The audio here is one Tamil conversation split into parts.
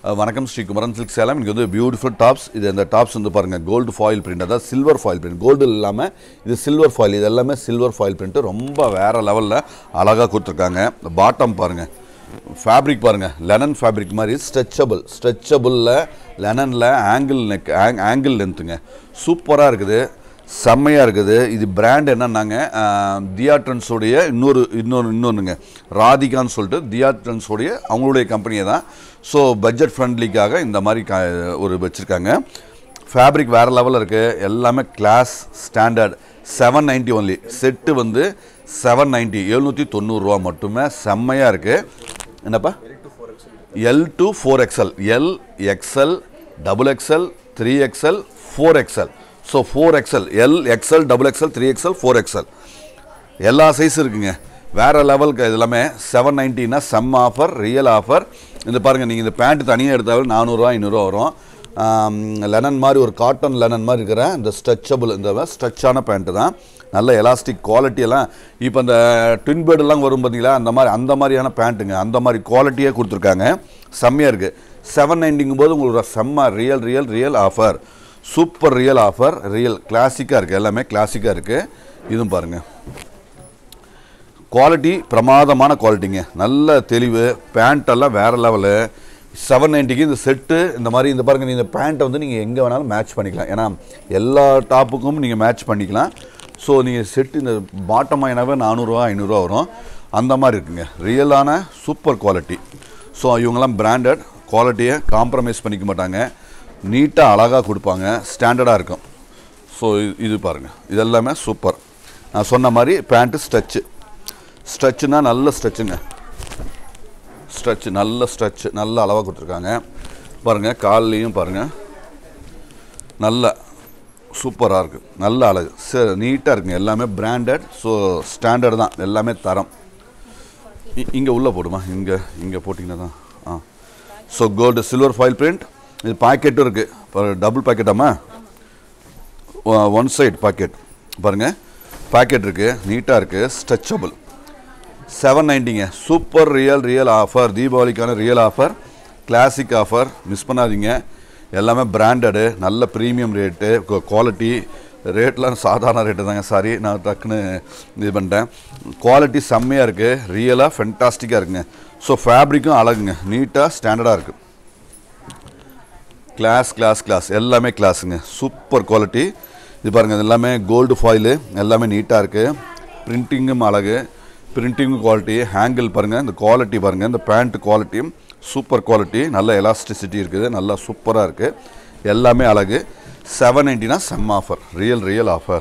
அஹ் வணக்கம் ஸ்ரீ குமரன் சில்க் சேலம் இங்கே வந்து பியூட்டிஃபுல் டாப்ஸ் இது இந்த டாப்ஸ் வந்து பாருங்கள் கோல்டு ஃபாயில் பிரிண்ட் அதாவது சில்வர் ஃபாயில் பிரிண்ட் கோல்டு இல்லாமல் இது சில்வர் ஃபாயில் இது எல்லாமே சில்வர் ஃபாயில் பிரிண்ட்டு ரொம்ப வேறு லெவலில் அழகாக கொடுத்துருக்காங்க பாட்டம் பாருங்கள் ஃபேப்ரிக் பாருங்கள் லெனன் ஃபேப்ரிக் மாதிரி ஸ்ட்ரெச்சபிள் ஸ்ட்ரெச்சபிளில் லெனனில் ஆங்கிள் நெக் ஆங்கிள் லென்த்துங்க சூப்பராக இருக்குது செம்மையாக இருக்குது இது பிராண்ட் என்னன்னாங்க தியாட்ரன்ஸோடைய இன்னொரு இன்னொரு இன்னொன்றுங்க ராதிகான்னு சொல்லிட்டு தியாட்ரன்ஸோடைய அவங்களுடைய கம்பெனியை தான் ஸோ பட்ஜெட் ஃப்ரெண்ட்லிக்காக இந்த மாதிரி கா ஒரு வச்சுருக்காங்க ஃபேப்ரிக் வேறு லெவலில் இருக்குது எல்லாமே class standard seven ninety only set வந்து செவன் நைன்ட்டி எழுநூற்றி தொண்ணூறுரூவா மட்டுமே செம்மையாக இருக்குது என்னப்பா L to four XL L XL double XL three XL four XL so four XL L XL double XL three XL four XL எல்லா சைஸும் இருக்குங்க வேறு லெவலுக்கு இது எல்லாமே செவன் நைன்ட்டினா செம் ஆஃபர் ரியல் ஆஃபர் இந்த பாருங்கள் நீங்கள் இந்த பேண்ட் தனியாக எடுத்தாலும் நானூறுரூவா ஐநூறுரூவா வரும் லெனன் மாதிரி ஒரு காட்டன் லெனன் மாதிரி இருக்கிற இந்த ஸ்ட்ரெச்சபிள் இந்த ஸ்ட்ரெச்சான பேண்ட்டு தான் நல்ல எலாஸ்டிக் குவாலிட்டியெல்லாம் இப்போ இந்த ட்வின் பேர்டெல்லாம் வரும் பார்த்தீங்களா அந்த மாதிரி அந்த மாதிரியான பேண்ட்டுங்க அந்த மாதிரி குவாலிட்டியே கொடுத்துருக்காங்க செம்மையாக இருக்குது செவன் நைன்ட்டிங்கும் போது உங்களுக்கு செம்ம real real real offer super real offer real கிளாசிக்காக இருக்குது எல்லாமே கிளாசிக்காக இருக்குது இதுவும் பாருங்கள் குவாலிட்டி பிரமாதமான குவாலிட்டிங்க நல்ல தெளிவு பேண்ட் எல்லாம் வேறு லெவலு செவன் நைன்ட்டிக்கு இந்த செட்டு இந்த மாதிரி இந்த பாருங்கள் இந்த பேண்ட்டை வந்து நீங்கள் எங்கே வேணாலும் மேட்ச் பண்ணிக்கலாம் ஏன்னா எல்லா டாப்புக்கும் நீங்கள் மேட்ச் பண்ணிக்கலாம் ஸோ நீங்கள் செட்டு இந்த பாட்டம் ஆயினாவே நானூறுரூவா ஐநூறுரூவா வரும் அந்த மாதிரி இருக்குங்க ரியலான சூப்பர் குவாலிட்டி ஸோ இவங்கெல்லாம் பிராண்டட் குவாலிட்டியை காம்ப்ரமைஸ் பண்ணிக்க மாட்டாங்க நீட்டாக அழகாக கொடுப்பாங்க ஸ்டாண்டர்டாக இருக்கும் ஸோ இது பாருங்கள் இது எல்லாமே சூப்பர் நான் சொன்ன மாதிரி பேண்ட்டு ஸ்ட்ரெச்சு ஸ்ட்ரெச்சுனா நல்ல ஸ்ட்ரெச்சுங்க ஸ்ட்ரெச் நல்ல ஸ்ட்ரெச் நல்ல அளவாக கொடுத்துருக்காங்க பாருங்கள் கால்லையும் பாருங்கள் நல்ல சூப்பராக இருக்குது நல்ல அழகு சரி நீட்டாக இருக்குங்க எல்லாமே பிராண்டட் ஸோ ஸ்டாண்டர்ட் தான் எல்லாமே தரம் இங்கே உள்ளே போடுமா இங்கே இங்கே போட்டிங்கன்னா தான் ஆ so gold silver foil print இது பாக்கெட்டும் இருக்குது டபுள் பாக்கெட்டாமா ஒன் சைடு பாக்கெட் பாருங்கள் பாக்கெட் இருக்குது நீட்டாக இருக்குது ஸ்ட்ரெச்சபிள் செவன் நைன்ட்டிங்க சூப்பர் ரியல் ரியல் ஆஃபர் தீபாவளிக்கான real offer classic offer miss பண்ணாதீங்க எல்லாமே பிராண்டடு நல்ல ப்ரீமியம் ரேட்டு குவாலிட்டி ரேட்லாம் சாதாரண ரேட்டு தாங்க சாரி நான் டக்குன்னு இது பண்ணிட்டேன் குவாலிட்டி செம்மையாக இருக்குது ரியலாக ஃபென்டாஸ்டிக்காக இருக்குங்க ஸோ ஃபேப்ரிக்கும் அழகுங்க நீட்டாக ஸ்டாண்டர்டாக இருக்குது கிளாஸ் கிளாஸ் கிளாஸ் எல்லாமே கிளாஸுங்க சூப்பர் குவாலிட்டி இது பாருங்கள் இது எல்லாமே கோல்டு ஃபாயிலு எல்லாமே நீட்டாக இருக்குது பிரிண்டிங்கும் அழகு பிரிண்டிங்கும் குவாலிட்டி ஹேங்கிள் பாருங்கள் இந்த குவாலிட்டி பாருங்கள் இந்த பேண்ட் குவாலிட்டியும் சூப்பர் குவாலிட்டி நல்ல எலாஸ்டிசிட்டி இருக்குது நல்லா சூப்பராக இருக்குது எல்லாமே அழகு செவன் நைன்ட்டினா செம் offer real real offer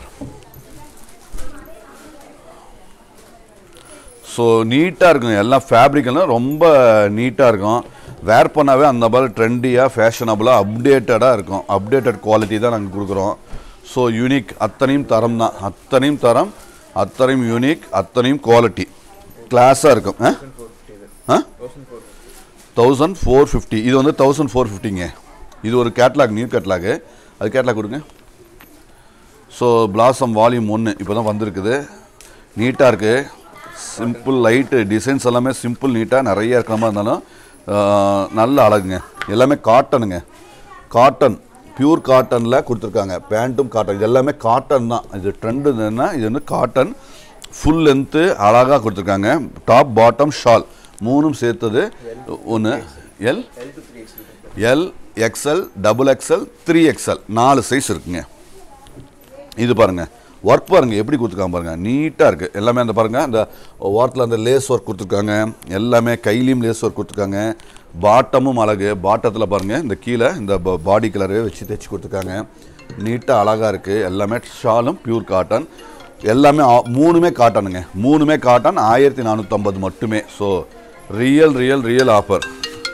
so நீட்டாக இருக்குங்க எல்லாம் ஃபேப்ரிக் எல்லாம் ரொம்ப நீட்டாக இருக்கும் வேர் பண்ணாவே அந்த மாதிரி ட்ரெண்டியாக ஃபேஷனபுளாக அப்டேட்டடாக இருக்கும் அப்டேட்டட் குவாலிட்டி தான் நாங்கள் கொடுக்குறோம் ஸோ யூனிக் அத்தனையும் தரம் தான் அத்தனையும் தரம் அத்தனையும் யூனிக் அத்தனையும் குவாலிட்டி கிளாஸாக இருக்கும் ஆ ஆ தௌசண்ட் ஃபோர் ஃபிஃப்டி இது வந்து தௌசண்ட் ஃபோர் ஃபிஃப்டிங்க இது ஒரு கேட்லாக் நியூ கேட்லாகு அது கேட்லாக் கொடுங்க ஸோ பிளாசம் வால்யூம் ஒன்று இப்போ தான் வந்திருக்குது நீட்டாக இருக்குது சிம்பிள் லைட்டு டிசைன்ஸ் எல்லாமே சிம்பிள் நீட்டாக நிறைய இருக்கிற மாதிரி இருந்தாலும் ஆஹ், நல்ல அழகுங்க எல்லாமே காட்டனுங்க காட்டன் பியூர் காட்டனில் கொடுத்துருக்காங்க பேண்ட்டும் காட்டன் இது எல்லாமே காட்டன் தான் இது ட்ரெண்டு என்னன்னா இது வந்து காட்டன் ஃபுல் லென்த்து அழகாக கொடுத்துருக்காங்க டாப் பாட்டம் ஷால் மூணும் சேர்த்தது ஒன்று L L XL double XL three XL நாலு சைஸ் இருக்குங்க இது பாருங்க ஒர்க் பாருங்க எப்படி கொடுத்துருக்காங்க பாருங்க நீட்டாக இருக்குது எல்லாமே அந்த பாருங்க அந்த ஓரத்தில் அந்த லேஸ் ஒர்க் கொடுத்துருக்காங்க எல்லாமே கையிலையும் லேஸ் ஒர்க் கொடுத்துருக்காங்க பாட்டமும் அழகு பாட்டத்தில் பாருங்க இந்த கீழே இந்த பாடி கலரே வச்சு தைச்சு கொடுத்துருக்காங்க நீட்டாக அழகாக இருக்குது எல்லாமே ஷாலும் பியூர் காட்டன் எல்லாமே ஆ- மூணுமே காட்டனுங்க மூணுமே காட்டன் ஆயிரத்தி நானூற்றம்பது மட்டுமே so real real real offer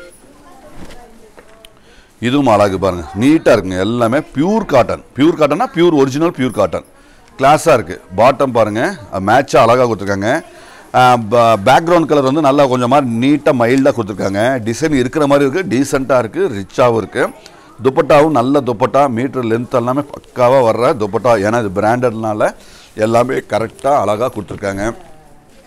இதுவும் அழகு பாருங்க நீட்டாக இருக்குங்க எல்லாமே பியூர் காட்டன் பியூர் காட்டன்னா பியூர் ஒரிஜினல் பியூர் காட்டன் கிளாஸாக இருக்குது பாட்டம் பாருங்கள் மேட்சாக அழகாக கொடுத்துருக்காங்க பேக்ரவுண்ட் கலர் வந்து நல்லா கொஞ்சம் மாதிரி நீட்டாக மைல்டாக கொடுத்துருக்காங்க டிசைன் இருக்கிற மாதிரி இருக்குது டீசெண்டாக இருக்குது ரிச்சாகவும் இருக்குது துப்பட்டாவும் நல்ல துப்பட்டா மீட்டர் லென்த் எல்லாமே பக்காவாக வர்ற துப்பட்டா ஏன்னா இது பிராண்டட்னால எல்லாமே கரெக்டாக அழகாக கொடுத்துருக்காங்க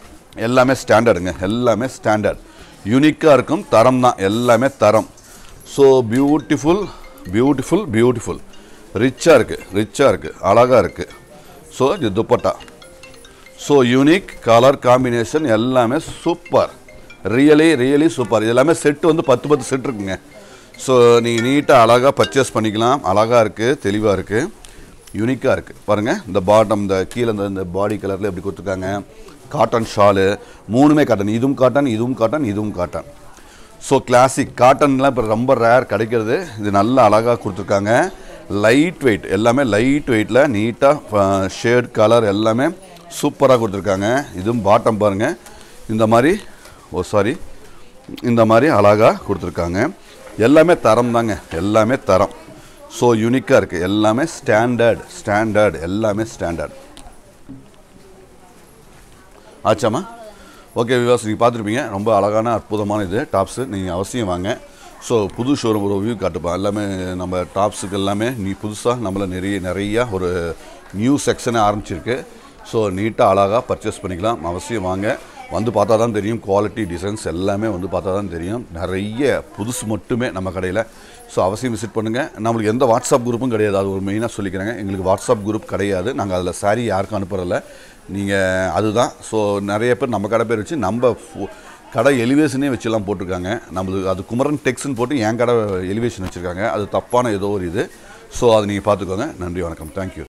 எல்லாமே ஸ்டாண்டர்டுங்க எல்லாமே ஸ்டாண்டர்ட் யூனிக்காக இருக்கும் தரம் தான் எல்லாமே தரம் ஸோ பியூட்டிஃபுல் பியூட்டிஃபுல் பியூட்டிஃபுல் ரிச்சாக இருக்குது ரிச்சாக இருக்குது அழகாக இருக்குது ஸோ இது dupatta so unique colour combination எல்லாமே சூப்பர் ரியலி ரியலி சூப்பர் இது எல்லாமே செட்டு வந்து பத்து பத்து செட் இருக்குங்க ஸோ நீங்கள் நீட்டாக அழகாக பர்ச்சேஸ் பண்ணிக்கலாம் அழகாக இருக்குது தெளிவாக இருக்குது யூனிக்காக இருக்குது பாருங்கள் இந்த பாட்டம் இந்த கீழே இந்த இந்த பாடி கலரில் எப்படி கொடுத்துருக்காங்க காட்டன் ஷாலு மூணுமே காட்டன் இதுவும் காட்டன் இதுவும் காட்டன் இதுவும் காட்டன் ஸோ கிளாசிக் காட்டன்லாம் இப்போ ரொம்ப ரேர் கிடைக்கிறது இது நல்ல அழகாக கொடுத்துருக்காங்க லைட் வெயிட் எல்லாமே லைட் வெயிட்டில் நீட்டாக ஷேட் கலர் எல்லாமே சூப்பராக கொடுத்துருக்காங்க இதுவும் பாட்டம் பாருங்கள் இந்த மாதிரி ஓ சாரி இந்த மாதிரி அழகாக கொடுத்துருக்காங்க எல்லாமே தரம் தாங்க எல்லாமே தரம் ஸோ யூனிக்காக இருக்குது எல்லாமே ஸ்டாண்டர்ட் ஸ்டாண்டர்ட் எல்லாமே ஸ்டாண்டர்ட் ஆச்சாம்மா ஓகே விவாஸ் நீங்கள் பார்த்துருப்பீங்க ரொம்ப அழகான அற்புதமான இது டாப்ஸு நீங்கள் அவசியம் வாங்க ஸோ புது ஷோரூம் ஒரு வியூ காட்டுப்பா எல்லாமே நம்ம டாப்ஸுக்கு எல்லாமே நீ புதுசாக நம்மள நிறைய நிறையா ஒரு நியூ செக்ஷனே ஆரம்பிச்சிருக்கு ஸோ நீட்டாக அழகாக பர்ச்சேஸ் பண்ணிக்கலாம் அவசியம் வாங்க வந்து பார்த்தா தான் தெரியும் குவாலிட்டி டிசைன்ஸ் எல்லாமே வந்து பார்த்தா தான் தெரியும் நிறைய புதுசு மட்டுமே நம்ம கடையில் ஸோ அவசியம் விசிட் பண்ணுங்கள் நம்மளுக்கு எந்த வாட்ஸ்அப் குரூப்பும் கிடையாது அது ஒரு மெயினாக சொல்லிக்கிறேங்க எங்களுக்கு வாட்ஸ்அப் குரூப் கிடையாது நாங்கள் அதில் சாரி யாருக்கும் அனுப்புறதில்ல நீங்கள் அதுதான் ஸோ நிறைய பேர் நம்ம கடை பேர் வச்சு நம்ம ஃபோ- கடை எலிவேஷனே வச்சுலாம் போட்டிருக்காங்க நம்மளுக்கு அது குமரன் டெக்ஸ்னு போட்டு என் கடை எலிவேஷன் வச்சுருக்காங்க அது தப்பான ஏதோ ஒரு இது ஸோ அதை நீங்கள் பார்த்துக்கோங்க நன்றி வணக்கம் தேங்க்யூ